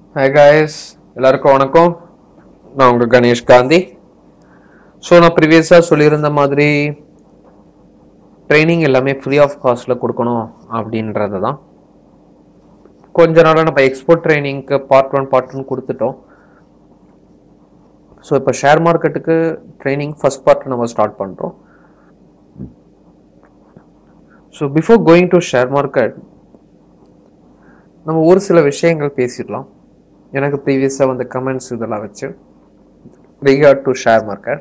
hi guys எல்லாருக்கும் வணக்கம் நான் உங்கள் கணேஷ் காந்தி ஸோ நான் ப்ரீவியஸாக சொல்லியிருந்த மாதிரி ட்ரைனிங் எல்லாமே ஃப்ரீ ஆஃப் காஸ்ட்டில் கொடுக்கணும் அப்படின்றது தான் கொஞ்ச நாளாக நம்ம எக்ஸ்போர்ட் ட்ரைனிங்க்கு பார்ட் ஒன் பார்ட் ஒன் கொடுத்துட்டோம் ஸோ இப்போ ஷேர் மார்க்கெட்டுக்கு ட்ரைனிங் ஃபர்ஸ்ட் பார்ட் நம்ம ஸ்டார்ட் பண்ணுறோம் so before going to share market நம்ம ஒரு சில விஷயங்கள் பேசிடலாம் எனக்கு ப்ரீவியஸாக வந்த கமெண்ட்ஸ் இதெல்லாம் வச்சு ரிகார்ட் டு ஷேர் மார்க்கெட்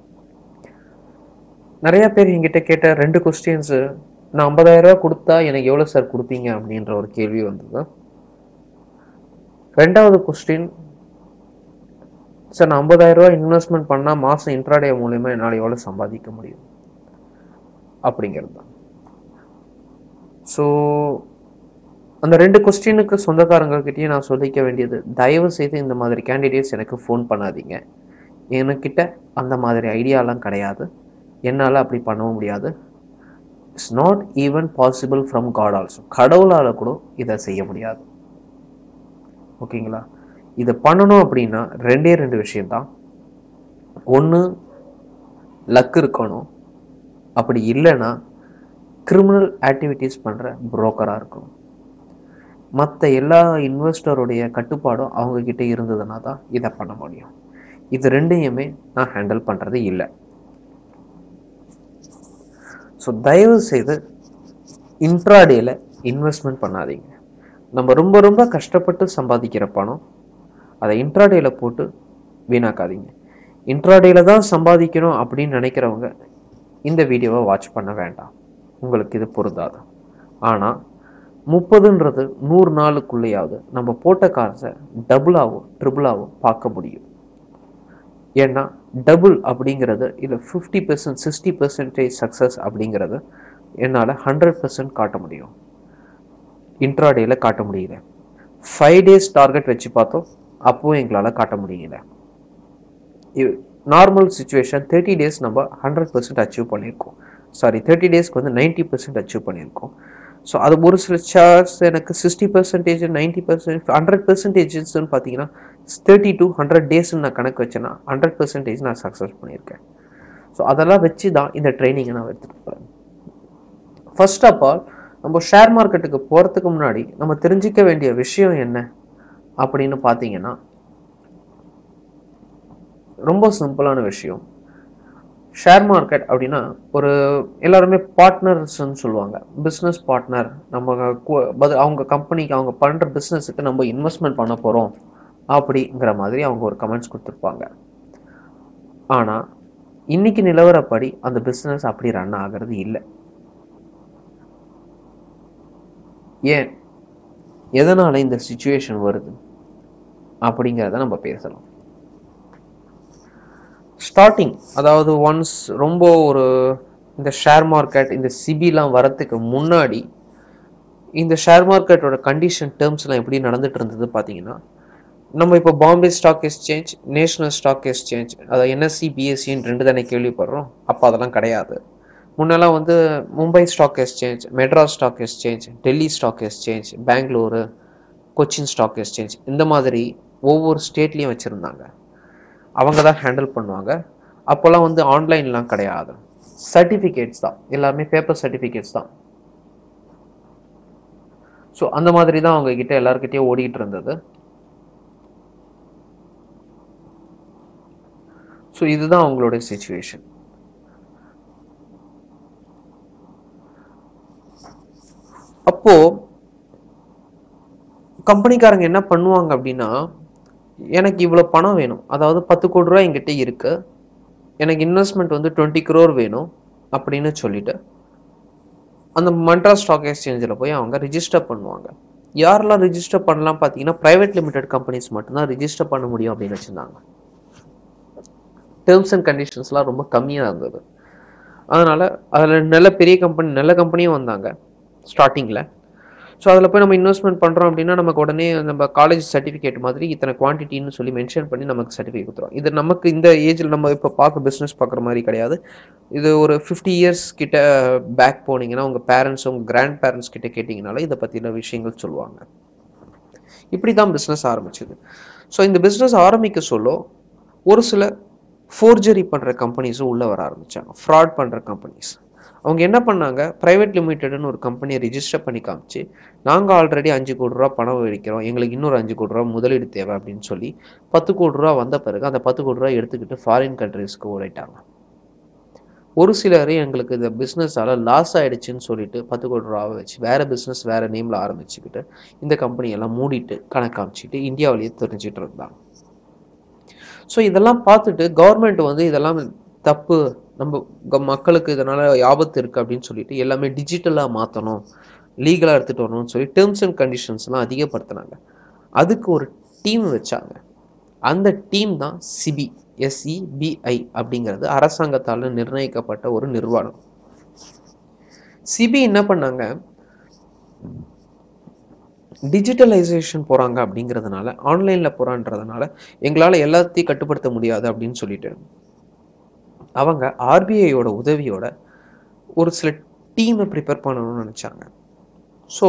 நிறைய பேர் என்கிட்ட கேட்ட ரெண்டு கொஸ்டின்ஸு நான் 50000 ரூபாய் கொடுத்தா எனக்கு எவ்வளோ சார் கொடுப்பீங்க அப்படின்ற ஒரு கேள்வி வந்தது ரெண்டாவது கொஸ்டின் சார் நான் 50000 ரூபாய் இன்வெஸ்ட்மெண்ட் பண்ணால் மாதம் இன்ட்ராடே மூலயமா என்னால் எவ்வளோ சம்பாதிக்க முடியும் அப்படிங்கிறது தான் ஸோ அந்த ரெண்டு கொஸ்டினுக்கு சொந்தக்காரங்கக்கிட்டேயும் நான் சொல்லிக்க வேண்டியது தயவு செய்து இந்த மாதிரி கேண்டிடேட்ஸ் எனக்கு ஃபோன் பண்ணாதீங்க என்கிட்ட அந்த மாதிரி ஐடியாலாம் கிடையாது என்னால் அப்படி பண்ணவும் முடியாது it's not even possible from God also கடவுளால் கூட இதை செய்ய முடியாது ஓகேங்களா இதை பண்ணணும் அப்படின்னா ரெண்டே ரெண்டு விஷயம்தான் ஒன்று லக் இருக்கணும் அப்படி இல்லைன்னா கிரிமினல் ஆக்டிவிட்டீஸ் பண்ணுற புரோக்கராக இருக்கணும் மற்ற எல்லா இன்வெஸ்டருடைய கட்டுப்பாடும் அவங்கக்கிட்ட இருந்ததுன்னா தான் இதை பண்ண முடியும் இது ரெண்டையுமே நான் ஹேண்டில் பண்ணுறது இல்லை ஸோ தயவு செய்து இன்ட்ராடேல இன்வெஸ்ட்மெண்ட் பண்ணாதீங்க நம்ம ரொம்ப ரொம்ப கஷ்டப்பட்டு சம்பாதிக்கிற பணம் அதை இன்ட்ராடேல போட்டு வீணாக்காதீங்க இன்ட்ராடேல தான் சம்பாதிக்கணும் அப்படின்னு நினைக்கிறவங்க இந்த வீடியோவை வாட்ச் பண்ண வேண்டாம் உங்களுக்கு இது பொருந்தாது ஆனால் முப்பதுன்றது நூறு நாளுக்குள்ளேயாவது நம்ம போட்ட காசை டபுளாவோ ட்ரிபிளாவோ பார்க்க முடியும் ஏன்னா டபுள் அப்படிங்கிறது இல்லை fifty percent sixty percentage success அப்படிங்கிறது என்னால் ஹண்ட்ரட் பர்சன்ட் காட்ட முடியும் இன்ட்ராடேயில் காட்ட முடியல ஃபைவ் டேஸ் டார்கெட் வச்சு பார்த்தோம் அப்போவும் எங்களால் காட்ட முடியல நார்மல் சுச்சுவேஷன் தேர்ட்டி டேஸ் நம்ம ஹண்ட்ரட் பர்சன்ட் அச்சீவ் பண்ணியிருக்கோம் சாரி தேர்ட்டி டேஸ்க்கு வந்து நைன்ட்டி பர்சன்ட் அச்சீவ் பண்ணியிருக்கோம் ஸோ அது ஒரு சில சார்ட்ஸ் எனக்கு sixty percentage ninety percent hundred பர்சன்டேஜஸ்ன்னு பார்த்தீங்கன்னா தேர்ட்டி டு ஹண்ட்ரட் டேஸ்ன்னு நான் கணக்கு வச்சேன்னா ஹண்ட்ரட் பர்சன்டேஜ் நான் சக்ஸஸ் பண்ணியிருக்கேன் ஸோ அதெல்லாம் வச்சு தான் இந்த ட்ரைனிங்கை நான் எடுத்துகிட்டு போகிறேன் ஃபர்ஸ்ட் ஆஃப் ஆல் நம்ம ஷேர் மார்க்கெட்டுக்கு போகிறதுக்கு முன்னாடி நம்ம தெரிஞ்சிக்க வேண்டிய விஷயம் என்ன அப்படின்னு பார்த்தீங்கன்னா ரொம்ப சிம்பிளான விஷயம் ஷேர் மார்க்கெட் அப்படின்னா ஒரு எல்லாருமே பார்ட்னர்ஸ்ன்னு சொல்லுவாங்க பிஸ்னஸ் பார்ட்னர் நம்ம கு- பது- அவங்க கம்பெனிக்கு அவங்க பண்ணுற பிஸ்னஸுக்கு நம்ம இன்வெஸ்ட்மெண்ட் பண்ண போகிறோம் அப்படிங்கிற மாதிரி அவங்க ஒரு கமெண்ட்ஸ் கொடுத்துருப்பாங்க ஆனால் இன்னைக்கு நிலவரப்படி அந்த பிஸ்னஸ் அப்படி ரன் ஆகிறது இல்லை ஏன் எதனால் இந்த சுச்சுவேஷன் வருது அப்படிங்கிறத நம்ம பேசலாம் ஸ்டார்டிங் அதாவது ஒன்ஸ் ரொம்ப ஒரு இந்த ஷேர் மார்க்கெட் இந்த சிபிலாம் வரத்துக்கு முன்னாடி இந்த ஷேர் மார்க்கெட்டோட கண்டிஷன் டேர்ம்ஸ்லாம் எப்படி நடந்துட்டு இருந்தது பார்த்தீங்கன்னா நம்ம இப்போ Bombay stock exchange national stock exchange அதாவது என்எஸ்சி பிஎஸ்சின்னு ரெண்டு தானே கேள்விப்படுறோம் அப்போ அதெல்லாம் கிடையாது முன்னெல்லாம் வந்து Mumbai stock exchange Madras stock exchange Delhi stock exchange Bengaluru Cochin stock exchange இந்த மாதிரி ஒவ்வொரு ஸ்டேட்லேயும் வச்சுருந்தாங்க அவங்க தான் ஹேண்டில் பண்ணுவாங்க அப்போல்லாம் வந்து ஆன்லைன்லாம் கிடையாது சர்டிஃபிகேட்ஸ் தான் எல்லாமே பேப்பர் சர்டிஃபிகேட்ஸ் தான் ஸோ அந்த மாதிரி தான் அவங்க கிட்ட எல்லாருக்கிட்டேயும் ஓடிட்டு இருந்தது ஸோ இதுதான் அவங்களோட சுச்சுவேஷன் அப்போ கம்பெனிக்காரங்க என்ன பண்ணுவாங்க அப்படின்னா எனக்கு இவ்வளோ பணம் வேணும் அதாவது பத்து கோடி ரூபா என்கிட்ட இருக்கு எனக்கு இன்வெஸ்ட்மெண்ட் வந்து டுவெண்ட்டி crore வேணும் அப்படின்னு சொல்லிட்டு அந்த மட்ராஸ் ஸ்டாக் எக்ஸ்சேஞ்சில் போய் அவங்க ரிஜிஸ்டர் பண்ணுவாங்க யாரெல்லாம் ரிஜிஸ்டர் பண்ணலாம் பார்த்தீங்கன்னா ப்ரைவேட் லிமிடெட் கம்பெனிஸ் மட்டும்தான் ரிஜிஸ்டர் பண்ண முடியும் அப்படின்னு வச்சுருந்தாங்க டேர்ம்ஸ் அண்ட் கண்டிஷன்ஸ்லாம் ரொம்ப கம்மியாக இருந்தது அதனால் அதில் நல்ல பெரிய கம்பெனி நல்ல கம்பெனியும் வந்தாங்க ஸ்டார்டிங்கில் ஸோ அதில் போய் நம்ம இன்வெஸ்ட்மெண்ட் பண்ணுறோம் அப்படின்னா நமக்கு உடனே நம்ம காலேஜ் சர்டிஃபிகேட் மாதிரி இத்தனை குவான்டிட்டின்னு சொல்லி மென்ஷன் பண்ணி நமக்கு சர்டிஃபிகேட் கொடுத்துரும் இது நமக்கு இந்த ஏஜில் நம்ம இப்போ பார்க்க பிஸ்னஸ் பார்க்குற மாதிரி கிடையாது இது ஒரு ஃபிஃப்டி இயர்ஸ் கிட்ட பேக் போனீங்கன்னா உங்கள் பேரண்ட்ஸ் உங்கள் கிராண்ட் பேரண்ட்ஸ் கிட்ட கேட்டிங்கனால இதை பற்றின விஷயங்கள் சொல்லுவாங்க இப்படி தான் பிஸ்னஸ் ஆரம்பிச்சது ஸோ இந்த பிஸ்னஸ் ஆரம்பிக்க சொல்ல ஒரு சில ஃபோர்ஜரி பண்ணுற கம்பெனிஸும் உள்ளே வர ஆரம்பித்தாங்க ஃப்ராட் பண்ணுற கம்பெனிஸ் அவங்க என்ன பண்ணாங்க ப்ரைவேட் லிமிடெட்னு ஒரு கம்பெனியை ரிஜிஸ்டர் பண்ணி காமிச்சு நாங்கள் ஆல்ரெடி அஞ்சு கோடி ரூபா பணம் வைக்கிறோம் எங்களுக்கு இன்னொரு அஞ்சு கோடி ரூபா முதலீடு தேவை அப்படின்னு சொல்லி பத்து கோடி ரூபா வந்த பிறகு அந்த பத்து கோடி ரூபா எடுத்துக்கிட்டு ஃபாரின் கண்ட்ரீஸ்க்கு ஓடிட்டாங்க ஒரு சிலர் எங்களுக்கு இந்த பிஸ்னஸால் லாஸ் ஆயிடுச்சுன்னு சொல்லிட்டு பத்து கோடி ரூபாவை வச்சு வேறு பிஸ்னஸ் வேறு நேமில் ஆரம்பிச்சுக்கிட்டு இந்த கம்பெனியெல்லாம் மூடிட்டு கணக்கு காமிச்சிட்டு இந்தியாவிலேயே தெரிஞ்சிட்டு இருந்தாங்க ஸோ இதெல்லாம் பார்த்துட்டு கவர்மெண்ட் வந்து இதெல்லாம் தப்பு நம்ம க- மக்களுக்கு இதனால் ஆபத்து இருக்குது அப்படின்னு சொல்லிட்டு எல்லாமே டிஜிட்டலாக மாற்றணும் லீகலாக எடுத்துகிட்டு வரணும்னு சொல்லி டேர்ம்ஸ் அண்ட் கண்டிஷன்ஸ்லாம் அதிகப்படுத்தினாங்க அதுக்கு ஒரு டீம் வச்சாங்க அந்த டீம் தான் சிபி எஸ்இபிஐ அப்படிங்கிறது அரசாங்கத்தால் நிர்ணயிக்கப்பட்ட ஒரு நிறுவனம் சிபி என்ன பண்ணாங்க டிஜிட்டலைசேஷன் போகிறாங்க அப்படிங்கிறதுனால ஆன்லைனில் போகிறான்றதுனால எங்களால் எல்லாத்தையும் கட்டுப்படுத்த முடியாது அப்படின்னு சொல்லிட்டு அவங்க ஆர்பிஐயோட உதவியோட ஒரு சில டீமை ப்ரிப்பேர் பண்ணணும்னு நினச்சாங்க ஸோ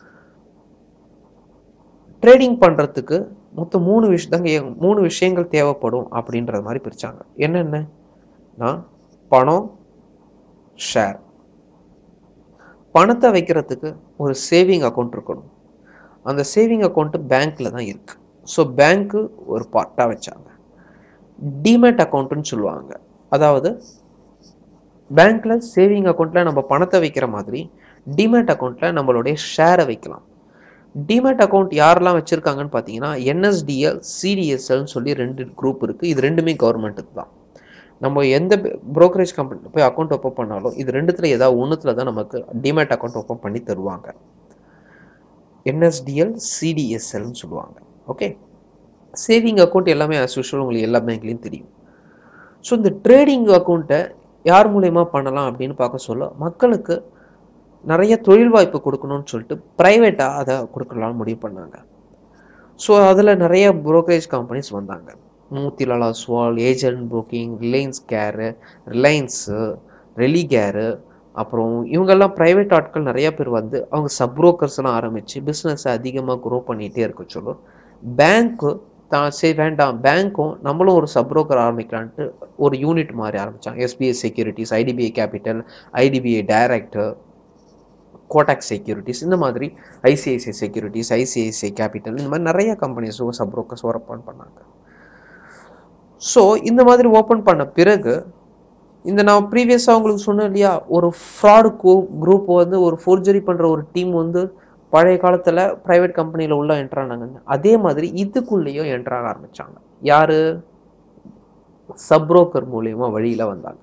ட்ரேடிங் பண்ணுறதுக்கு மொத்தம் மூணு விஷயத்தாங்க மூணு விஷயங்கள் தேவைப்படும் அப்படின்றது மாதிரி பிரித்தாங்க என்னென்ன பணம் ஷேர் பணத்தை வைக்கிறதுக்கு ஒரு சேவிங் அக்கௌண்ட் இருக்கணும் அந்த சேவிங் அக்கௌண்ட்டு பேங்க்கில் தான் இருக்குது ஸோ பேங்க்கு ஒரு பார்ட்டாக வச்சாங்க டிமேட் அக்கௌண்ட்டுன்னு சொல்லுவாங்க அதாவது பேங்க்கில் சேவிங் அக்கௌண்ட்டில் நம்ம பணத்தை வைக்கிற மாதிரி டிமேட் அக்கௌண்ட்டில் நம்மளுடைய ஷேரை வைக்கலாம் டிமேட் அக்கௌண்ட் யாரெல்லாம் வச்சுருக்காங்கன்னு பார்த்தீங்கன்னா என்எஸ்டிஎல் சிடிஎஸ்எல்னு சொல்லி ரெண்டு குரூப் இருக்குது இது ரெண்டுமே கவர்மெண்ட்டுக்கு தான் நம்ம எந்த brokerage கம்பெனியில் போய் அக்கௌண்ட் ஓப்பன் பண்ணாலும் இது ரெண்டுத்துல ஏதாவது ஒன்றுத்துல தான் நமக்கு டிமேட் அக்கௌண்ட் ஓப்பன் பண்ணி தருவாங்க என்எஸ்டிஎல் சிடிஎஸ்எல்னு சொல்லுவாங்க ஓகே சேவிங் அக்கௌண்ட் எல்லாமே as usual உங்களுக்கு எல்லா பேங்க்லேயும் தெரியும் ஸோ இந்த ட்ரேடிங் அக்கௌண்ட்டை யார் மூலயமா பண்ணலாம் அப்படின்னு பார்க்க சொல்ல மக்களுக்கு நிறைய தொழில் வாய்ப்பு கொடுக்கணும்னு சொல்லிட்டு ப்ரைவேட்டாக அதை கொடுக்கலாம்னு முடிவு பண்ணாங்க ஸோ அதில் நிறைய brokerage கம்பெனிஸ் வந்தாங்க மூத்திலாலா ஸ்வால் ஏஜென்ட் புக்கிங் ரிலையன்ஸ் கேரு ரிலையன்ஸு ரெலிகேரு அப்புறம் இவங்கெல்லாம் ப்ரைவேட் ஆட்கள் நிறைய பேர் வந்து அவங்க சப் எல்லாம் ஆரம்பித்து பிஸ்னஸை அதிகமாக க்ரோ பண்ணிகிட்டே இருக்க சொல்லும் பேங்க்கு தான் சரி வேண்டாம் பேங்க்கும் நம்மளும் ஒரு சப் ஆரம்பிக்கலான்ட்டு ஒரு யூனிட் மாதிரி ஆரம்பித்தாங்க SBI securities IDBI capital IDBI director Kotak securities இந்த மாதிரி ஐசிஐசிஐ செக்யூரிட்டிஸ் ஐசிஐசிஐ கேபிட்டல் இந்த மாதிரி நிறைய கம்பெனிஸ் சப் ப்ரோக்கர்ஸ் ஓப்பன் பண்ணாங்க ஸோ இந்த மாதிரி ஓப்பன் பண்ண பிறகு இந்த நான் ப்ரீவியஸாக உங்களுக்கு சொன்னேன் இல்லையா ஒரு ஃப்ராடு குரூப் வந்து ஒரு ஃபோர்ஜரி பண்ணுற ஒரு டீம் வந்து பழைய காலத்தில் ப்ரைவேட் கம்பெனியில் உள்ள என்ட்ரானாங்கன்னு அதே மாதிரி இதுக்குள்ளேயும் என்ட்ராக ஆரம்பித்தாங்க யார் சப் புரோக்கர் மூலியமா வழியில் வந்தாங்க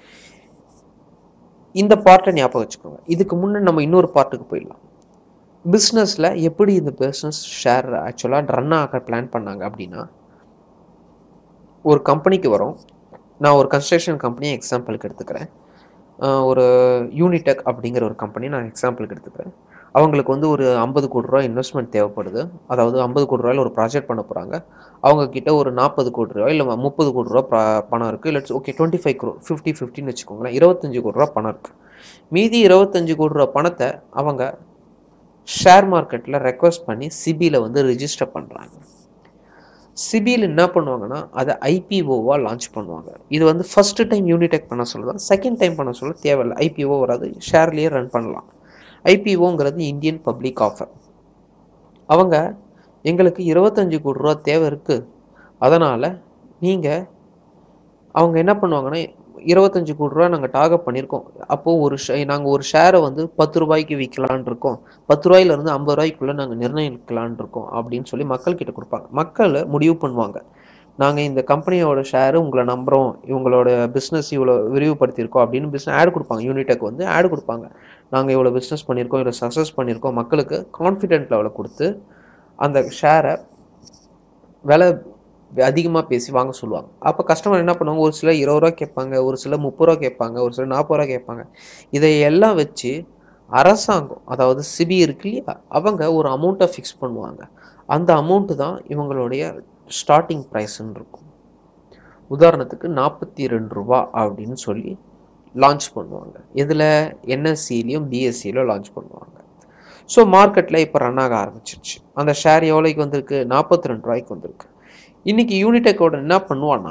இந்த பார்ட்டை ஞாபகம் வச்சுக்கோங்க இதுக்கு முன்னே நம்ம இன்னொரு பார்ட்டுக்கு போயிடலாம் பிஸ்னஸில் எப்படி இந்த பிஸ்னஸ் ஷேர் ஆக்சுவலாக ரன் ஆக பிளான் பண்ணாங்க அப்படின்னா ஒரு கம்பெனிக்கு வரோம் நான் ஒரு கன்ஸ்ட்ரக்ஷன் கம்பெனியை எக்ஸாம்பிளுக்கு எடுத்துக்கிறேன் ஆஹ் ஒரு யூனிடெக் அப்படிங்கிற ஒரு கம்பெனி நான் எக்ஸாம்பிளுக்கு எடுத்துக்கிறேன் அவங்களுக்கு வந்து ஒரு ஐம்பது கோடி ரூபா இன்வெஸ்ட்மெண்ட் தேவைப்படுது அதாவது ஐம்பது கோடி ரூபாயில் ஒரு ப்ராஜெக்ட் பண்ண போகிறாங்க அவங்க கிட்ட ஒரு நாற்பது கோடி ரூபா இல்லை முப்பது கோடி ரூபா ப- பணம் இருக்குது இல்லை okay twenty five crore fifty ஃபிஃப்டின்னு வச்சுக்கோங்களேன் இருபத்தஞ்சு கோடி ரூபா பணம் இருக்குது மீதி இருபத்தஞ்சு கோடி ரூபா பணத்தை அவங்க ஷேர் மார்க்கெட்டில் ரெக்வஸ்ட் பண்ணி சிபியில் வந்து ரிஜிஸ்டர் பண்ணுறாங்க சிபியில் என்ன பண்ணுவாங்கன்னா அதை ஐபிஓவாக லான்ச் பண்ணுவாங்க இது வந்து ஃபஸ்ட்டு டைம் யூனிடெக் பண்ண சொல்லுதான் செகண்ட் டைம் பண்ண சொல்ல தேவையில்லை ஐபிஓ வராது ஷேர்லேயே ரன் பண்ணலாம் ஐபிஓங்கிறது இந்தியன் பப்ளிக் ஆஃபர் அவங்க எங்களுக்கு இருபத்தஞ்சு கோடி ரூபா தேவை இருக்குது அதனால் நீங்கள் அவங்க என்ன பண்ணுவாங்கன்னா இருபத்தஞ்சு கோடி ரூபா நாங்கள் டார்கெட் பண்ணியிருக்கோம் அப்போது ஒரு ஷே நாங்கள் ஒரு ஷேரை வந்து பத்து ரூபாய்க்கு விற்கலான் இருக்கோம் பத்து ரூபாயிலேருந்து ஐம்பது ரூபாய்க்குள்ளே நாங்கள் நிர்ணயிக்கலான் இருக்கோம் அப்படின்னு சொல்லி மக்கள்கிட்ட கொடுப்பாங்க மக்கள் முடிவு பண்ணுவாங்க நாங்கள் இந்த கம்பெனியோட ஷேரு உங்களை நம்புகிறோம் இவங்களோட பிஸ்னஸ் இவ்வளோ விரிவுபடுத்தியிருக்கோம் அப்படின்னு பிஸ்னஸ் ஆட் கொடுப்பாங்க யூனிடெக் வந்து ஆட் கொடுப்பாங்க நாங்கள் இவ்வளோ பிஸ்னஸ் பண்ணியிருக்கோம் இவ்வளோ சக்ஸஸ் பண்ணியிருக்கோம் மக்களுக்கு கான்ஃபிடென்ட் லெவலில் கொடுத்து அந்த ஷேரை விலை அதிகமாக பேசி வாங்க சொல்லுவாங்க அப்போ கஸ்டமர் என்ன பண்ணுவாங்க ஒரு சிலர் இருபது ரூபா கேட்பாங்க ஒரு சிலர் முப்பது ரூபா கேட்பாங்க ஒரு சிலர் நாற்பது ரூபா கேட்பாங்க இதை எல்லாம் வச்சு அரசாங்கம் அதாவது சிபி இருக்கு இல்லையா அவங்க ஒரு அமௌண்ட்டை ஃபிக்ஸ் பண்ணுவாங்க அந்த அமௌண்ட்டு தான் இவங்களுடைய ஸ்டார்டிங் ப்ரைஸ்ன்னு இருக்கும் உதாரணத்துக்கு நாற்பத்தி ரெண்டு ரூபா அப்படின்னு சொல்லி லான்ச் பண்ணுவாங்க இதில் என்எஸ்சிலையும் பிஎஸ்சியிலும் லான்ச் பண்ணுவாங்க ஸோ மார்க்கெட்டில் இப்போ ரன் ஆக ஆரம்பிச்சிருச்சு அந்த ஷேர் எவ்வளோக்கு வந்திருக்கு நாற்பத்தி ரெண்டு ரூபாய்க்கு வந்திருக்கு இன்றைக்கி யூனிடெக்கோட என்ன பண்ணுவான்னா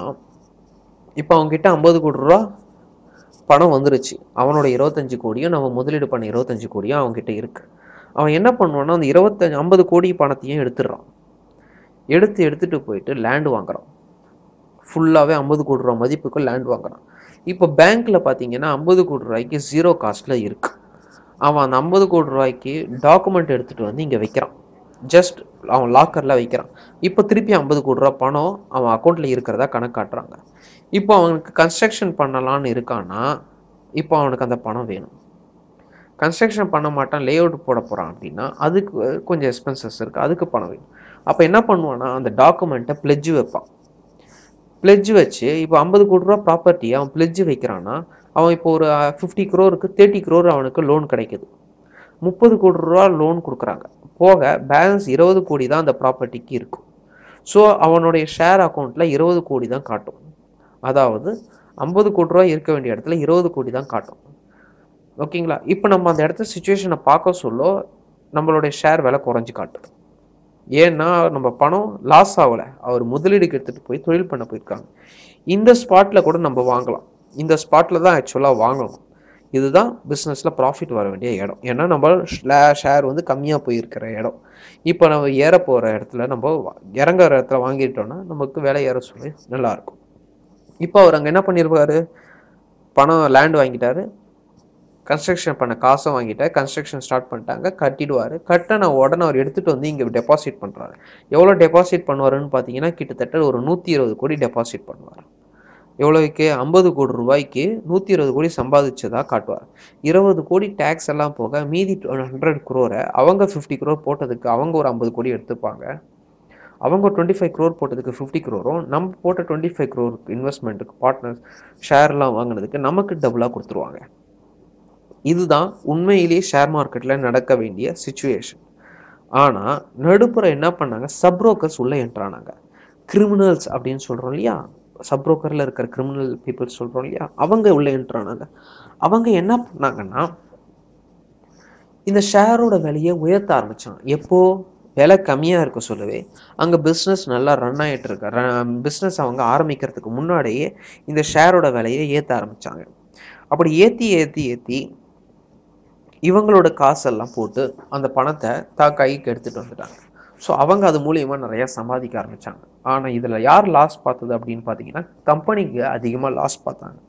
இப்போ அவங்ககிட்ட ஐம்பது கோடி ரூபா பணம் வந்துருச்சு அவனோட இருபத்தஞ்சு கோடியும் நம்ம முதலீடு பண்ண இருபத்தஞ்சு கோடியும் அவங்ககிட்ட இருக்கு அவன் என்ன பண்ணுவான்னா அந்த இருபத்தஞ்சு ஐம்பது கோடி பணத்தையும் எடுத்துடுறான் எடுத்து எடுத்துகிட்டு போயிட்டு லேண்டு வாங்குறான் ஃபுல்லாகவே ஐம்பது கோடி ரூபா மதிப்புக்கு லேண்ட் வாங்குறான் இப்போ பேங்க்கில் பார்த்தீங்கன்னா ஐம்பது கோடி ரூபாய்க்கு ஜீரோ காஸ்ட்டில் இருக்கு அவன் அந்த ஐம்பது கோடி ரூபாய்க்கு டாக்குமெண்ட் எடுத்துகிட்டு வந்து இங்கே வைக்கிறான் ஜஸ்ட் அவன் லாக்கரில் வைக்கிறான் இப்போ திருப்பி ஐம்பது கோடி ரூபா பணம் அவன் அக்கௌண்ட்டில் இருக்கிறதா கணக்கு காட்டுறாங்க இப்போ அவனுக்கு கன்ஸ்ட்ரக்ஷன் பண்ணலான்னு இருக்கான்னா இப்போ அவனுக்கு அந்த பணம் வேணும் கன்ஸ்ட்ரக்ஷன் பண்ண மாட்டான் லே அவுட் போட போகிறான் அப்படின்னா அதுக்கு கொஞ்சம் எக்ஸ்பென்சஸ் இருக்குது அதுக்கு பணம் வேணும் அப்போ என்ன பண்ணுவான்னா அந்த டாக்குமெண்ட்டை பிளெஜ் வைப்பான் பிளெஜ் வச்சு இப்போ ஐம்பது கோடி ரூபா ப்ராப்பர்ட்டி அவன் பிளெஜ் வைக்கிறான்னா அவன் இப்போ ஒரு ஃபிஃப்டி க்ரோருக்கு தேர்ட்டி க்ரோர் அவனுக்கு லோன் கிடைக்குது முப்பது கோடி ரூபா லோன் கொடுக்குறாங்க போக பேலன்ஸ் இருபது கோடி தான் அந்த ப்ராப்பர்ட்டிக்கு இருக்கும் ஸோ அவனுடைய ஷேர் அக்கௌண்ட்டில் இருபது கோடி தான் காட்டும் அதாவது ஐம்பது கோடி ரூபா இருக்க வேண்டிய இடத்துல இருபது கோடி தான் காட்டும் ஓகேங்களா இப்போ நம்ம அந்த இடத்த சுச்சுவேஷனை பார்க்க சொல்ல நம்மளுடைய ஷேர் விலை குறைஞ்சி காட்டுது ஏன்னா நம்ம பணம் லாஸ் ஆகலை அவர் முதலீடுக்கு எடுத்துகிட்டு போய் தொழில் பண்ண போயிருக்காங்க இந்த ஸ்பாட்டில் கூட நம்ம வாங்கலாம் இந்த ஸ்பாட்டில் தான் ஆக்சுவலாக வாங்கணும் இதுதான் பிஸ்னஸில் ப்ராஃபிட் வர வேண்டிய இடம் ஏன்னா நம்ம ஷேர் வந்து கம்மியாக போயிருக்கிற இடம் இப்போ நம்ம ஏற போகிற இடத்துல நம்ம வா- இறங்குற இடத்துல வாங்கிட்டோம்னா நமக்கு விலை ஏற சொல்லி நல்லாயிருக்கும் இப்போ அவர் அங்கே என்ன பண்ணியிருப்பாரு பணம் லேண்ட் வாங்கிட்டாரு கன்ஸ்ட்ரக்ஷன் பண்ண காசும் வாங்கிட்டார் கன்ஸ்ட்ரக்ஷன் ஸ்டார்ட் பண்ணிட்டாங்க கட்டிடுவார் கட்டின உடனே அவர் எடுத்துகிட்டு வந்து இங்கே டெபாசிட் பண்ணுறாரு எவ்வளோ டெபாசிட் பண்ணுவாருன்னு பார்த்தீங்கன்னா கிட்டத்தட்ட ஒரு நூற்றி இருபது கோடி டெபாசிட் பண்ணுவார் எவ்வளோக்கு ஐம்பது கோடி ரூபாய்க்கு நூற்றி இருபது கோடி சம்பாதிச்சதா காட்டுவார் இருபது கோடி டேக்ஸ் எல்லாம் போக மீதி ஹண்ட்ரட் குரோரை அவங்க ஃபிஃப்டி குரோர் போட்டதுக்கு அவங்க ஒரு ஐம்பது கோடி எடுத்துப்பாங்க அவங்க டுவெண்ட்டி ஃபைவ் க்ரோர் போட்டதுக்கு ஃபிஃப்டி க்ரோரும் நம்ம போட்ட டுவெண்ட்டி ஃபைவ் க்ரோர் இன்வெஸ்ட்மெண்ட்டுக்கு பார்ட்னர்ஸ் ஷேர்லாம் வாங்கினதுக்கு நமக்கு டபுளாக கொடுத்துருவாங்க இதுதான் உண்மையிலேயே ஷேர் மார்க்கெட்டில் நடக்க வேண்டிய சுச்சுவேஷன் ஆனால் நடுப்புற என்ன பண்ணாங்க சப்ரோக்கர்ஸ் உள்ளே என்ட்ரானாங்க கிரிமினல்ஸ் அப்படின்னு சொல்கிறோம் இல்லையா சப்ரோக்கரில் இருக்கிற கிரிமினல் பீப்புள்ஸ் சொல்கிறோம் இல்லையா அவங்க உள்ளே என்ட்ரானாங்க அவங்க என்ன பண்ணாங்கன்னா இந்த ஷேரோட விலையை உயர்த்த ஆரம்பிச்சாங்க எப்போ விலை கம்மியாக இருக்க சொல்லவே அங்கே பிஸ்னஸ் நல்லா ரன் ஆகிட்டு இருக்க பிஸ்னஸ் அவங்க ஆரம்பிக்கிறதுக்கு முன்னாடியே இந்த ஷேரோட விலையை ஏற்ற ஆரம்பிச்சாங்க அப்படி ஏற்றி ஏற்றி ஏற்றி இவங்களோட காசெல்லாம் போட்டு அந்த பணத்தை தா கைக்கு எடுத்துகிட்டு வந்துட்டாங்க ஸோ அவங்க அது மூலியமாக நிறையா சம்பாதிக்க ஆரம்பித்தாங்க ஆனால் இதில் யார் லாஸ் பார்த்தது அப்படின்னு பார்த்தீங்கன்னா கம்பெனிக்கு அதிகமாக லாஸ் பார்த்தாங்க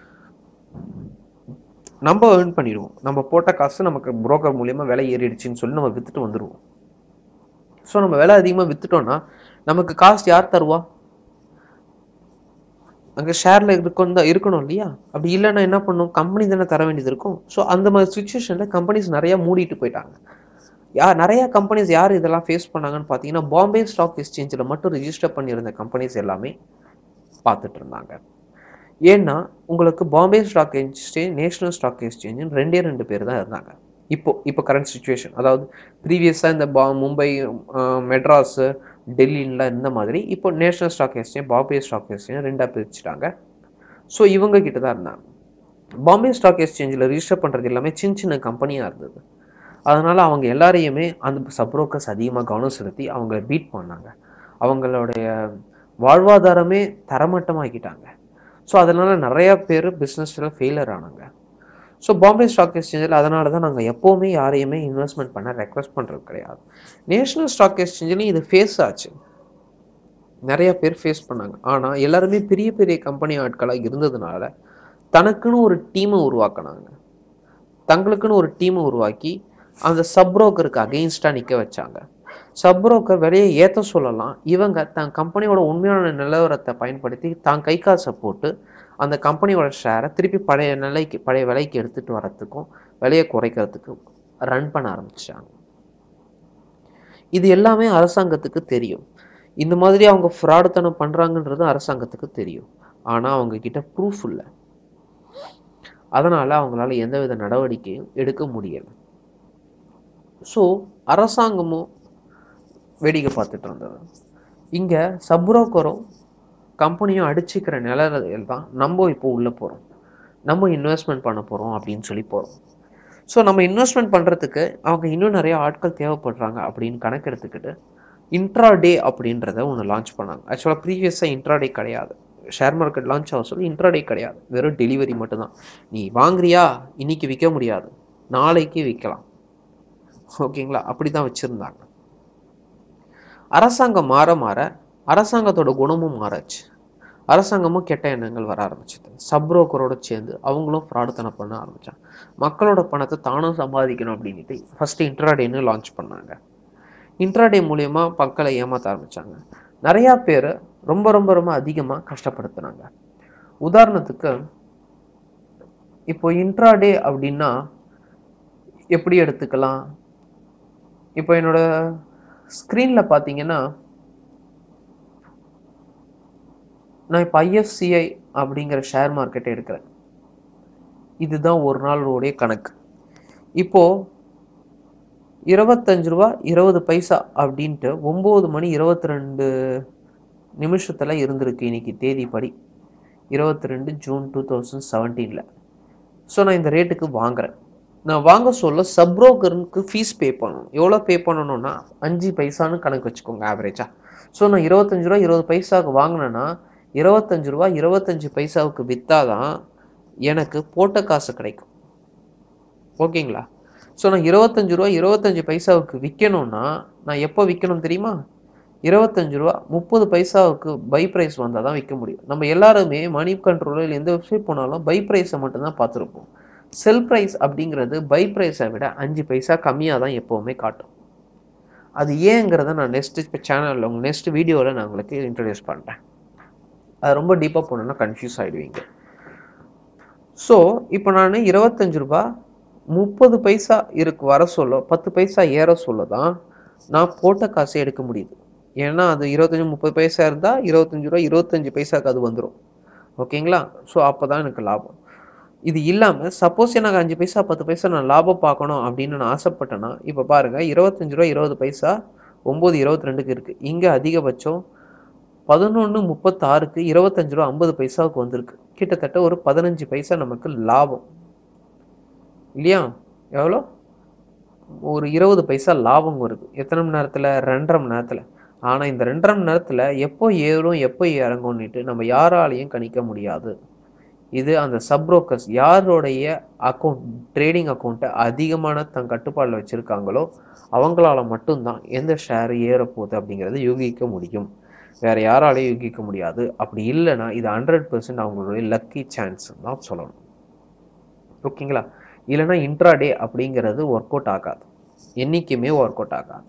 நம்ம ஏர்ன் பண்ணிடுவோம் நம்ம போட்ட காசு நமக்கு புரோக்கர் மூலியமாக விலை ஏறிடுச்சுன்னு சொல்லி நம்ம விற்றுட்டு வந்துடுவோம் ஸோ நம்ம விலை அதிகமாக விற்றுட்டோன்னா நமக்கு காசு யார் தருவா அங்கே ஷேரில் இருக்கணும் தான் இருக்கணும் இல்லையா அப்படி இல்லைன்னா என்ன பண்ணும் கம்பெனி தானே தர வேண்டியது இருக்கும் ஸோ அந்த மாதிரி சுச்சுவேஷனில் கம்பெனிஸ் நிறையா மூடிட்டு போயிட்டாங்க யார் நிறையா கம்பெனிஸ் யார் இதெல்லாம் ஃபேஸ் பண்ணாங்கன்னு பார்த்தீங்கன்னா பாம்பே ஸ்டாக் எக்ஸ்சேஞ்சில் மட்டும் ரிஜிஸ்டர் பண்ணியிருந்த கம்பெனிஸ் எல்லாமே பார்த்துட்டு இருந்தாங்க ஏன்னா உங்களுக்கு Bombay stock exchange national stock எக்ஸ்சேஞ்சுன்னு ரெண்டே ரெண்டு பேர் தான் இருந்தாங்க இப்போ இப்போ கரண்ட் சுச்சுவேஷன் அதாவது ப்ரீவியஸாக இந்த பா மும்பை அஹ், மெட்ராஸு டெல்லின்லாம் இருந்த மாதிரி இப்போ national stock exchange Bombay stock exchange ரெண்டாக பிரிச்சுட்டாங்க ஸோ இவங்க கிட்ட தான் இருந்தாங்க பாம்பே ஸ்டாக் எக்ஸ்சேஞ்சில் ரிஜிஸ்டர் பண்ணுறது எல்லாமே சின்ன சின்ன கம்பெனியாக இருந்தது அதனால் அவங்க எல்லாரையுமே அந்த சப்ரோக்கர்ஸ் அதிகமாக கவனம் செலுத்தி அவங்கள பீட் பண்ணாங்க அவங்களுடைய வாழ்வாதாரமே தரமட்டமாக்கிட்டாங்க ஸோ அதனால் நிறையா பேர் பிஸ்னஸில் ஃபெயிலியர் ஆனாங்க ஸோ பாம்பே ஸ்டாக் எக்ஸ்சேஞ்சில் அதனால தான் நாங்கள் எப்போவுமே யாரையுமே இன்வெஸ்ட்மெண்ட் பண்ண ரெக்வஸ்ட் பண்ணுறது கிடையாது நேஷனல் ஸ்டாக் எக்ஸ்சேஞ்சிலையும் இது ஃபேஸ் ஆச்சு நிறைய பேர் ஃபேஸ் பண்ணாங்க ஆனால் எல்லாருமே பெரிய பெரிய கம்பெனி ஆட்களாக இருந்ததுனால தனக்குன்னு ஒரு டீமை உருவாக்குனாங்க தங்களுக்குன்னு ஒரு டீமை உருவாக்கி அந்த சப்ரோக்கருக்கு அகெயின்ஸ்டாக நிற்க வச்சாங்க சப்ரோக்கர் விலையை ஏற்ற சொல்லலாம் இவங்க தன் கம்பெனியோட உண்மையான நிலவரத்தை பயன்படுத்தி தான் கை காசை போட்டு அந்த கம்பெனியோட ஷேரை திருப்பி பழைய நிலைக்கு பழைய விலைக்கு எடுத்துகிட்டு வரத்துக்கும் விலையை குறைக்கிறதுக்கும் ரன் பண்ண ஆரம்பிச்சாங்க இது எல்லாமே அரசாங்கத்துக்கு தெரியும் இந்த மாதிரி அவங்க ஃப்ராடுத்தனம் பண்ணுறாங்கன்றது அரசாங்கத்துக்கு தெரியும் ஆனால் அவங்க கிட்ட ப்ரூஃப் இல்லை அதனால் அவங்களால எந்தவித நடவடிக்கையும் எடுக்க முடியலை ஸோ அரசாங்கமும் வேடிக்கை பார்த்துட்டு இருந்தது இங்கே சப்ரோக்கரும் கம்பெனியும் அடிச்சுக்கிற நிலையில் தான் நம்ம இப்போ உள்ளே போகிறோம் நம்ம இன்வெஸ்ட்மெண்ட் பண்ண போகிறோம் அப்படின்னு சொல்லி போகிறோம் ஸோ நம்ம இன்வெஸ்ட்மெண்ட் பண்ணுறதுக்கு அவங்க இன்னும் நிறைய ஆட்கள் தேவைப்படுறாங்க அப்படின்னு கணக்கெடுத்துக்கிட்டு இன்ட்ராடே அப்படின்றத ஒன்று லான்ச் பண்ணாங்க ஆக்சுவலாக ப்ரீவியஸாக இன்ட்ராடே கிடையாது ஷேர் மார்க்கெட் லான்ச் ஆக சொல்லி இன்ட்ராடே கிடையாது வெறும் டெலிவரி மட்டும்தான் நீ வாங்குறியா இன்னைக்கு விற்க முடியாது நாளைக்கு விற்கலாம் ஓகேங்களா அப்படி தான் வச்சுருந்தாங்க அரசாங்கம் மாற மாற அரசாங்கத்தோட குணமும் மாறாச்சு அரசாங்கமும் கெட்ட எண்ணங்கள் வர ஆரம்பிச்சது சப்ரோக்கரோட சேர்ந்து அவங்களும் ஃப்ராடுத்தனம் பண்ண ஆரம்பிச்சாங்க மக்களோட பணத்தை தானும் சம்பாதிக்கணும் அப்படின்ட்டு ஃபஸ்ட்டு இன்ட்ராடேன்னு லான்ச் பண்ணாங்க இன்ட்ராடே மூலயமா மக்களை ஏமாற்ற ஆரம்பிச்சாங்க நிறையா பேர் ரொம்ப ரொம்ப ரொம்ப அதிகமாக கஷ்டப்படுத்துனாங்க உதாரணத்துக்கு இப்போ இன்ட்ராடே அப்படின்னா எப்படி எடுத்துக்கலாம் இப்போ என்னோட ஸ்க்ரீனில் பார்த்தீங்கன்னா நான் இப்போ ஐஎஃப்சிஐ அப்படிங்கிற ஷேர் மார்க்கெட்டை எடுக்கிறேன் இதுதான் ஒரு நாளுடைய கணக்கு இப்போது இருபத்தஞ்சு ரூபா இருபது பைசா அப்படின்ட்டு ஒம்பது மணி இருபத்தி ரெண்டு நிமிஷத்தில் இருந்திருக்கு இன்னைக்கு தேதிப்படி இருபத்தி ரெண்டு ஜூன் டூ தௌசண்ட் செவன்டீனில் ஸோ நான் இந்த ரேட்டுக்கு வாங்குறேன் நான் வாங்க சொல்ல சப்ரோக்கருக்கு ஃபீஸ் பே பண்ணணும் எவ்வளோ பே பண்ணணும்னா அஞ்சு பைசான்னு கணக்கு வச்சுக்கோங்க ஆவரேஜாக ஸோ நான் இருபத்தஞ்சு ரூபா இருபது பைசாவுக்கு வாங்கினேன்னா இருபத்தஞ்சு ரூபா இருபத்தஞ்சு பைசாவுக்கு விற்றாதான் எனக்கு போட்ட காசு கிடைக்கும் ஓகேங்களா ஸோ நான் இருபத்தஞ்சு ரூபா இருபத்தஞ்சு பைசாவுக்கு விற்கணும்னா நான் எப்போ விற்கணும் தெரியுமா இருபத்தஞ்சு ரூபா முப்பது பைசாவுக்கு பை ப்ரைஸ் வந்தால் தான் விற்க முடியும் நம்ம எல்லாருமே மணி கண்ட்ரோலில் எந்த வெப்சைட் போனாலும் பை ப்ரைஸை மட்டும்தான் பார்த்துருப்போம் செல் ப்ரைஸ் அப்படிங்கிறது பை ப்ரைஸை விட அஞ்சு பைசா கம்மியாக தான் எப்போவுமே காட்டும் அது ஏங்கிறத நான் நெக்ஸ்ட் இப்போ சேனலில் உங்கள் நெக்ஸ்ட் வீடியோவில் நான் உங்களுக்கு இன்ட்ரடியூஸ் பண்ணுறேன் அது ரொம்ப டீப்பாக போனோன்னா கன்ஃபியூஸ் ஆகிடுவீங்க ஸோ இப்போ நான் இருபத்தஞ்சு ரூபா முப்பது பைசா இருக்கு வர சொல்ல பத்து பைசா ஏற சொல்ல தான் நான் போட்ட காசை எடுக்க முடியுது ஏன்னா அது இருபத்தஞ்சி முப்பது பைசா இருந்தால் இருபத்தஞ்சி ரூபா இருபத்தஞ்சி பைசாக்கு அது வந்துடும் ஓகேங்களா ஸோ அப்போ தான் எனக்கு லாபம் இது இல்லாமல் சப்போஸ் எனக்கு அஞ்சு பைசா பத்து பைசா நான் லாபம் பார்க்கணும் அப்படின்னு நான் ஆசைப்பட்டேன்னா இப்போ பாருங்கள் இருபத்தஞ்சி ரூபா இருபது பைசா ஒம்பது இருபத்தி ரெண்டுக்கு இருக்குது இங்கே அதிகபட்சம் பதினொன்று முப்பத்தாறுக்கு இருபத்தஞ்சு ரூபா ஐம்பது பைசாவுக்கு வந்திருக்கு கிட்டத்தட்ட ஒரு பதினஞ்சு பைசா நமக்கு லாபம் இல்லையா எவ்வளோ ஒரு இருபது பைசா லாபம் வருது எத்தனை மணி நேரத்தில் ரெண்டரை மணி நேரத்தில் ஆனால் இந்த ரெண்டரை மணி நேரத்தில் எப்போ ஏறும் எப்போ இறங்கும்னுட்டு நம்ம யாராலையும் கணிக்க முடியாது இது அந்த சப்ரோக்கர்ஸ் யாருடைய அக்கௌண்ட் ட்ரேடிங் அக்கௌண்ட்டை அதிகமான தன் கட்டுப்பாடில் வச்சுருக்காங்களோ அவங்களால மட்டும்தான் எந்த ஷேர் ஏறப்போகுது அப்படிங்கிறத யூகிக்க முடியும் வேற யாராலையும் யூகிக்க முடியாது அப்படி இல்லைன்னா இது ஹண்ட்ரட் பர்சன்ட் அவங்களுடைய லக்கி சான்ஸ் தான் சொல்லணும் ஓகேங்களா இல்லைன்னா இன்ட்ராடே அப்படிங்கிறது ஒர்க் அவுட் ஆகாது என்றைக்குமே ஒர்க் அவுட் ஆகாது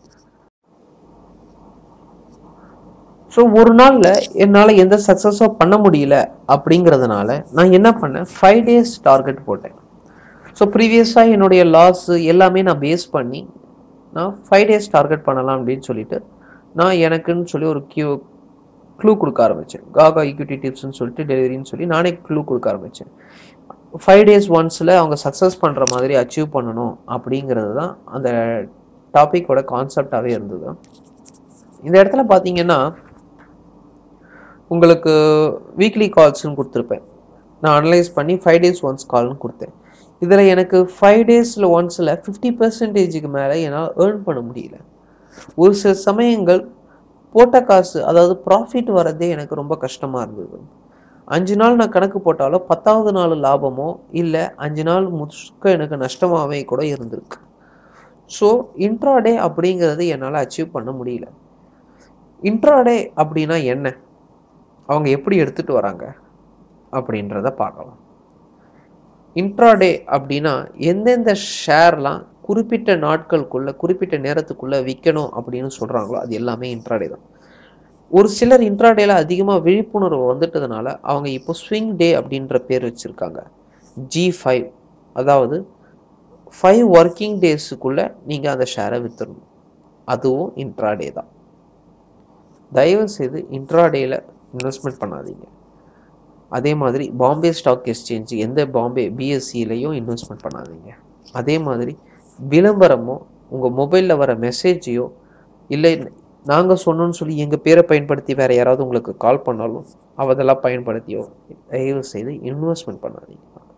ஸோ ஒரு நாளில் என்னால் எந்த சக்ஸஸும் பண்ண முடியல அப்படிங்கிறதுனால நான் என்ன பண்ணேன் ஃபைவ் டேஸ் டார்கெட் போட்டேன் ஸோ ப்ரீவியஸாக என்னுடைய லாஸ் எல்லாமே நான் பேஸ் பண்ணி நான் ஃபைவ் டேஸ் டார்கெட் பண்ணலாம் அப்படின்னு சொல்லிட்டு நான் எனக்குன்னு சொல்லி ஒரு கியூ க்ளூ கொடுக்க ஆரம்பித்தேன் காகா ஈக்விட்டி டிப்ஸ்னு சொல்லிட்டு டெலிவரின்னு சொல்லி நானே க்ளூ கொடுக்க ஆரம்பித்தேன் ஃபைவ் டேஸ் ஒன்ஸில் அவங்க சக்ஸஸ் பண்ணுற மாதிரி அச்சீவ் பண்ணணும் அப்படிங்கிறது தான் அந்த டாப்பிக்கோட கான்செப்டாகவே இருந்தது இந்த இடத்துல பார்த்தீங்கன்னா உங்களுக்கு வீக்லி கால்ஸ்னு கொடுத்துருப்பேன் நான் அனலைஸ் பண்ணி ஃபைவ் டேஸ் ஒன்ஸ் கால்னு கொடுத்தேன் இதில் எனக்கு ஃபைவ் டேஸில் ஒன்ஸில் ஃபிஃப்டி பர்சன்டேஜுக்கு மேலே என்னால் ஏர்ன் பண்ண முடியல ஒரு சில சமயங்கள் போட்ட காசு அதாவது ப்ராஃபிட் வரதே எனக்கு ரொம்ப கஷ்டமாக இருந்தது அஞ்சு நாள் நான் கணக்கு போட்டாலும் பத்தாவது நாள் லாபமோ இல்லை அஞ்சு நாள் முழுக்க எனக்கு நஷ்டமாகவே கூட இருந்திருக்கு ஸோ இன்ட்ராடே அப்படிங்கிறது என்னால் அச்சீவ் பண்ண முடியல இன்ட்ராடே அப்படின்னா என்ன அவங்க எப்படி எடுத்துகிட்டு வராங்க அப்படின்றத பார்க்கலாம் இன்ட்ராடே அப்படின்னா எந்தெந்த ஷேர்லாம் குறிப்பிட்ட நாட்களுக்குள்ள குறிப்பிட்ட நேரத்துக்குள்ள விற்கணும் அப்படின்னு சொல்கிறாங்களோ அது எல்லாமே இன்ட்ராடே தான் ஒரு சிலர் இன்ட்ராடேல அதிகமாக விழிப்புணர்வு வந்துட்டதுனால அவங்க இப்போ ஸ்விங் டே அப்படின்ற பேர் வச்சுருக்காங்க ஜி ஃபைவ் அதாவது ஃபைவ் ஒர்க்கிங் டேஸுக்குள்ளே நீங்கள் அந்த ஷேரை விற்றுடணும் அதுவும் இன்ட்ராடே தான் தயவு செய்து இன்ட்ராடேயில் இன்வெஸ்ட்மெண்ட் பண்ணாதீங்க அதே மாதிரி பாம்பே ஸ்டாக் எக்ஸ்சேஞ்ச் எந்த பாம்பே பிஎஸ்சிலையும் இன்வெஸ்ட்மெண்ட் பண்ணாதீங்க அதே மாதிரி விளம்பரமோ உங்கள் மொபைலில் வர மெசேஜையோ இல்லை நாங்கள் சொன்னோன்னு சொல்லி எங்கள் பேரை பயன்படுத்தி வேறு யாராவது உங்களுக்கு கால் பண்ணாலும் அவதெல்லாம் பயன்படுத்தியோ தயவு செய்து இன்வெஸ்ட்மெண்ட் பண்ணாதீங்க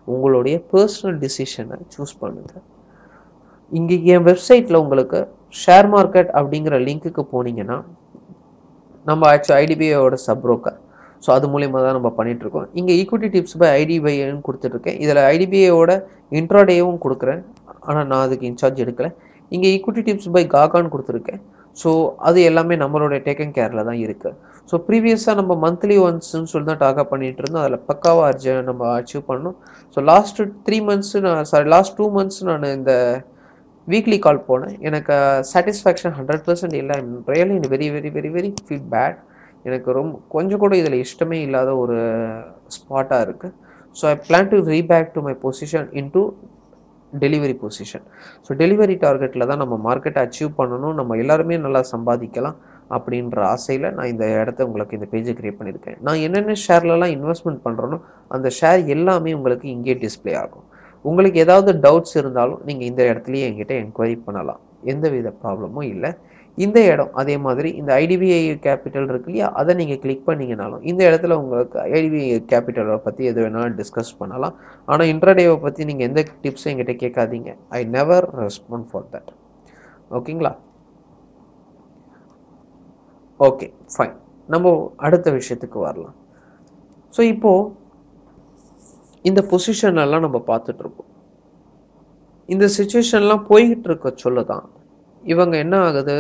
உங்களுடைய பர்சனல் டிசிஷனை சூஸ் பண்ணுங்கள் இங்கே என் வெப்சைட்டில் உங்களுக்கு ஷேர் மார்க்கெட் அப்படிங்கிற லிங்க்குக்கு போனீங்கன்னா நம்ம ஆக்சுவலி ஐடிபிஐயோட சப் broker ஸோ அது மூலியமாக தான் நம்ம பண்ணிட்டு இருக்கோம் இங்கே ஈக்விட்டி டிப்ஸ் பை ஐடிபிஐன்னு கொடுத்துட்ருக்கேன் இதில் ஐடிபிஐயோட இன்ட்ராடேவும் கொடுக்குறேன் ஆனால் நான் அதுக்கு இன்சார்ஜ் எடுக்கலை இங்கே ஈக்விட்டி டிப்ஸ் பை காகான்னு கொடுத்துருக்கேன் ஸோ அது எல்லாமே நம்மளோட டேக்கன் கேரில் தான் இருக்குது ஸோ ப்ரீவியஸாக நம்ம மந்த்லி ஒன்ஸ்னு சொல்லி தான் டாக்கப் பண்ணிட்டு இருந்தோம் அதில் பக்காவாக அர்ஜ நம்ம அச்சீவ் பண்ணோம் ஸோ லாஸ்ட்டு த்ரீ மந்த்ஸு நான் சாரி லாஸ்ட் டூ மந்த்ஸ் நான் இந்த வீக்லி கால் போனேன் எனக்கு சாட்டிஸ்ஃபேக்ஷன் ஹண்ட்ரட் பர்சன்ட் இல்லை I'm really in very very very very feel bad எனக்கு ரொம்ப கொஞ்சம் கூட இதில் இஷ்டமே இல்லாத ஒரு ஸ்பாட்டாக இருக்குது so I plan to reback to my position into delivery position so delivery டார்கெட்டில் தான் நம்ம மார்க்கெட்டை அச்சீவ் பண்ணணும் நம்ம எல்லாருமே நல்லா சம்பாதிக்கலாம் அப்படின்ற ஆசையில் நான் இந்த இடத்த உங்களுக்கு இந்த பேஜை கிரியேட் பண்ணியிருக்கேன் நான் என்னென்ன ஷேர்லலாம் இன்வெஸ்ட்மெண்ட் பண்ணுறேனோ அந்த ஷேர் எல்லாமே உங்களுக்கு இங்கே டிஸ்ப்ளே ஆகும் உங்களுக்கு ஏதாவது டவுட்ஸ் இருந்தாலும் நீங்கள் இந்த இடத்துலையே என்கிட்ட என்கொயரி பண்ணலாம் எந்தவித ப்ராப்ளமும் இல்லை இந்த இடம் அதே மாதிரி இந்த ஐடிபிஐ கேபிட்டல் இருக்கு இல்லையா அதை நீங்கள் கிளிக் பண்ணீங்கனாலும் இந்த இடத்துல உங்களுக்கு ஐடிபிஐ கேபிட்டலை பற்றி எது வேணாலும் டிஸ்கஸ் பண்ணலாம் ஆனால் இன்ட்ராடேவை பற்றி நீங்கள் எந்த டிப்ஸும் என்கிட்ட கேட்காதீங்க I never respond for that ஓகேங்களா ஓகே ஃபைன் நம்ம அடுத்த விஷயத்துக்கு வரலாம் ஸோ இப்போது இந்த பொசிஷன்லாம் நம்ம பார்த்துட்டு இருக்கோம் இந்த சுச்சுவேஷன்லாம் போய்கிட்டு இருக்க சொல்ல தான் இவங்க என்ன ஆகுது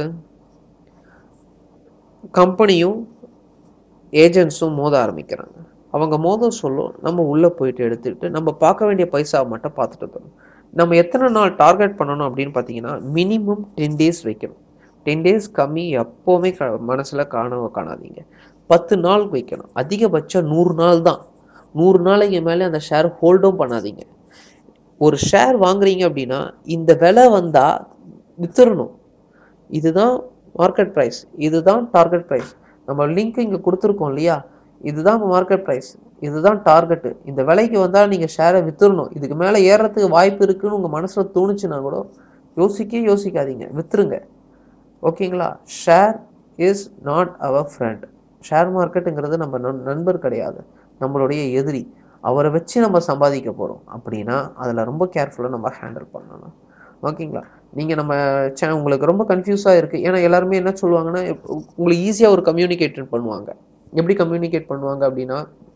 கம்பெனியும் ஏஜென்ட்ஸும் மோத ஆரம்பிக்கிறாங்க அவங்க மோத சொல்லும் நம்ம உள்ளே போயிட்டு எடுத்துக்கிட்டு நம்ம பார்க்க வேண்டிய பைசாவை மட்டும் பார்த்துட்டு இருக்கணும் நம்ம எத்தனை நாள் டார்கெட் பண்ணணும் அப்படின்னு பார்த்தீங்கன்னா மினிமம் டென் டேஸ் வைக்கணும் டென் டேஸ் கம்மி எப்போவுமே க மனசில் காணவோ காணாதீங்க பத்து நாள் வைக்கணும் அதிகபட்சம் நூறு நாள் தான் நூறு நாளைக்கு மேலே அந்த ஷேர் ஹோல்டும் பண்ணாதீங்க ஒரு ஷேர் வாங்குறீங்க அப்படின்னா இந்த விலை வந்தால் வித்துறணும் இதுதான் மார்க்கெட் ப்ரைஸ் இதுதான் டார்கெட் ப்ரைஸ் நம்ம லிங்க் இங்கே கொடுத்துருக்கோம் இல்லையா இதுதான் மார்க்கெட் ப்ரைஸ் இதுதான் டார்கெட்டு இந்த விலைக்கு வந்தால் நீங்கள் ஷேரை வித்துறணும் இதுக்கு மேலே ஏறுறதுக்கு வாய்ப்பு இருக்குன்னு உங்கள் மனசில் தோணுச்சுன்னா கூட யோசிக்க யோசிக்காதீங்க வித்துருங்க ஓகேங்களா share is not our friend share மார்க்கெட்டுங்கிறது நம்ம நண்- நண்பர் கிடையாது நம்மளுடைய எதிரி அவரை வச்சு நம்ம சம்பாதிக்க போகிறோம் அப்படின்னா அதில் ரொம்ப கேர்ஃபுல்லாக நம்ம ஹேண்டில் பண்ணணும் ஓகேங்களா நீங்கள் நம்ம சே உங்களுக்கு ரொம்ப கன்ஃபியூஸாக இருக்குது ஏன்னா எல்லாருமே என்ன சொல்லுவாங்கன்னா இப்ப உங்களுக்கு ஈஸியாக ஒரு கம்யூனிகேட் பண்ணுவாங்க எப்படி கம்யூனிகேட் பண்ணுவாங்க அப்படின்னா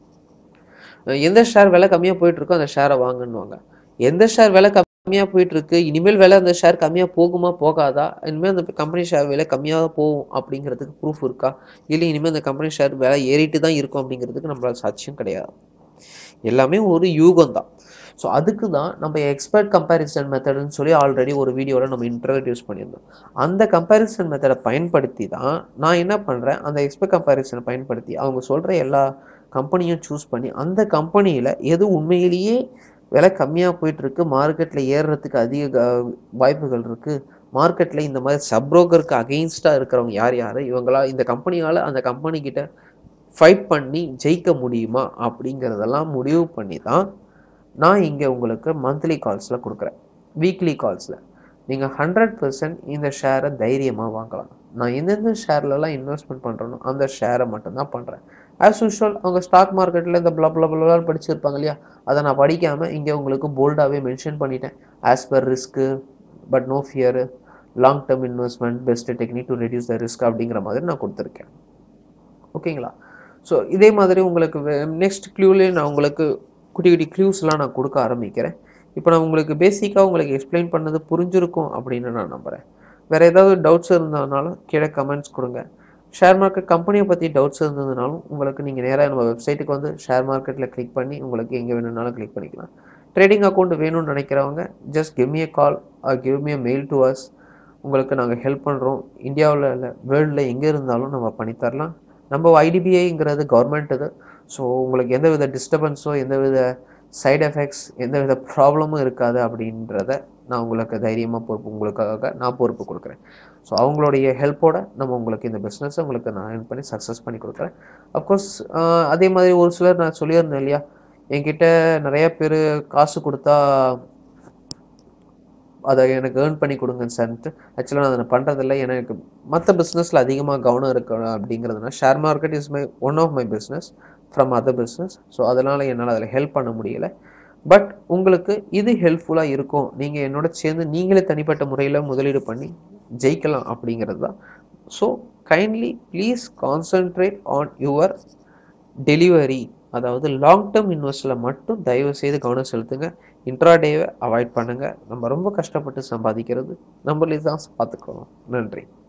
அஹ் எந்த ஷேர் விலை கம்மியாக போயிட்டுருக்கோ அந்த ஷேரை வாங்கன்னுவாங்க எந்த ஷேர் விலை கம்மியாக போயிட்டுருக்கு இனிமேல் விலை அந்த ஷேர் கம்மியாக போகுமா போகாதா இனிமேல் அந்த கம்பெனி ஷேர் விலை கம்மியாக போகும் அப்படிங்கிறதுக்கு ப்ரூஃப் இருக்கா இல்லை இனிமேல் அந்த கம்பெனி ஷேர் விலை ஏறிட்டு தான் இருக்கும் அப்படிங்கிறதுக்கு நம்மளால சாட்சியம் கிடையாது எல்லாமே ஒரு யூகம் தான் ஸோ அதுக்கு தான் நம்ம எக்ஸ்பர்ட் கம்பேரிசன் மெத்தடுன்னு சொல்லி ஆல்ரெடி ஒரு வீடியோவில் நம்ம இன்ட்ரடியூஸ் பண்ணியிருந்தோம் அந்த கம்பேரிசன் மெத்தடை பயன்படுத்தி தான் நான் என்ன பண்ணுறேன் அந்த எக்ஸ்பர்ட் கம்பேரிசனை பயன்படுத்தி அவங்க சொல்கிற எல்லா கம்பெனியும் சூஸ் பண்ணி அந்த கம்பெனியில் எது உண்மையிலேயே விலை கம்மியாக போயிட்டுருக்கு மார்க்கெட்டில் ஏறுறதுக்கு அதிக க- வாய்ப்புகள் இருக்குது மார்க்கெட்டில் இந்த மாதிரி சப்ரோக்கருக்கு அகெயின்ஸ்டாக இருக்கிறவங்க யார் யார் இவங்களா இந்த கம்பெனியால் அந்த கம்பெனி கிட்ட ஃபைட் பண்ணி ஜெயிக்க முடியுமா அப்படிங்கிறதெல்லாம் முடிவு பண்ணி தான் நான் இங்கே உங்களுக்கு மந்த்லி கால்ஸில் கொடுக்குறேன் வீக்லி கால்ஸில் நீங்கள் ஹண்ட்ரட் பர்சன்ட் இந்த ஷேரை தைரியமாக வாங்கலாம் நான் எந்தெந்த ஷேர்லலாம் இன்வெஸ்ட்மெண்ட் பண்ணுறனோ அந்த ஷேரை மட்டும்தான் பண்ணுறேன் ஆஸ் யூஷுவல் அவங்க ஸ்டாக் மார்க்கெட்டில் இந்த பிளா பிளா பிளான்னு படிச்சிருப்பாங்க இல்லையா அதை நான் படிக்காமல் இங்கே உங்களுக்கு போல்டாகவே மென்ஷன் பண்ணிட்டேன் as per risk but no fear long term investment best technique to reduce the risk அப்படிங்கிற மாதிரி நான் கொடுத்துருக்கேன் ஓகேங்களா ஸோ இதே மாதிரி உங்களுக்கு நெக்ஸ்ட் க்ளூலேயே நான் உங்களுக்கு குட்டி குட்டி க்ளூஸ்லாம் நான் கொடுக்க ஆரம்பிக்கிறேன் இப்போ நான் உங்களுக்கு பேசிக்காக உங்களுக்கு எக்ஸ்பிளைன் பண்ணது புரிஞ்சிருக்கும் அப்படின்னு நான் நம்புகிறேன் வேறு ஏதாவது டவுட்ஸ் இருந்ததுனாலும் கீழே கமெண்ட்ஸ் கொடுங்க ஷேர் மார்க்கெட் கம்பெனியை பற்றி டவுட்ஸ் இருந்ததுனாலும் உங்களுக்கு நீங்கள் நேராக நம்ம வெப்சைட்டுக்கு வந்து ஷேர் மார்க்கெட்டில் கிளிக் பண்ணி உங்களுக்கு எங்கே வேணும்னாலும் கிளிக் பண்ணிக்கலாம் ட்ரேடிங் அக்கௌண்ட் வேணும்னு நினைக்கிறவங்க just give me a call or give me a mail to us உங்களுக்கு நாங்கள் ஹெல்ப் பண்ணுறோம் இந்தியாவில் இல்லை வேர்ல்டில் எங்கே இருந்தாலும் நம்ம பண்ணித்தரலாம் நம்ம ஐடிபிஐங்கிறது கவர்மெண்ட் இது ஸோ உங்களுக்கு எந்த வித டிஸ்டர்பன்ஸோ எந்த வித சைடு எஃபெக்ட்ஸ் எந்த வித ப்ராப்ளமும் இருக்காது அப்படின்றத நான் உங்களுக்கு தைரியமாக பொறுப்பு உங்களுக்காக நான் பொறுப்பு கொடுக்குறேன் ஸோ அவங்களுடைய ஹெல்ப்போட நம்ம உங்களுக்கு இந்த பிஸ்னஸை உங்களுக்கு நான் earn பண்ணி சக்ஸஸ் பண்ணி கொடுக்குறேன் அஃப்கோர்ஸ் அதே மாதிரி ஒரு சிலர் நான் சொல்லியிருந்தேன் இல்லையா என்கிட்ட நிறைய பேர் காசு கொடுத்தா அதை எனக்கு ஏர்ன் பண்ணி கொடுங்க சார்ன்ட்டு ஆக்சுவலாக நான் அதை பண்ணுறதில்ல எனக்கு மற்ற பிஸ்னஸில் அதிகமாக கவனம் இருக்கணும் அப்படிங்கிறதுனா share market is my one of my business from other business so அதனால் என்னால் அதில் ஹெல்ப் பண்ண முடியல பட் உங்களுக்கு இது ஹெல்ப்ஃபுல்லாக இருக்கும் நீங்கள் என்னோட சேர்ந்து நீங்களே தனிப்பட்ட முறையில் முதலீடு பண்ணி ஜெயிக்கலாம் அப்படிங்கிறது தான் so kindly please concentrate on your delivery அதாவது லாங் டேர்ம் இன்வெஸ்டில் மட்டும் தயவு செய்து கவனம் செலுத்துங்க இன்ட்ராடேவை அவாய்ட் பண்ணுங்கள் நம்ம ரொம்ப கஷ்டப்பட்டு சம்பாதிக்கிறது நம்மளே தான் பார்த்துக்கணும் நன்றி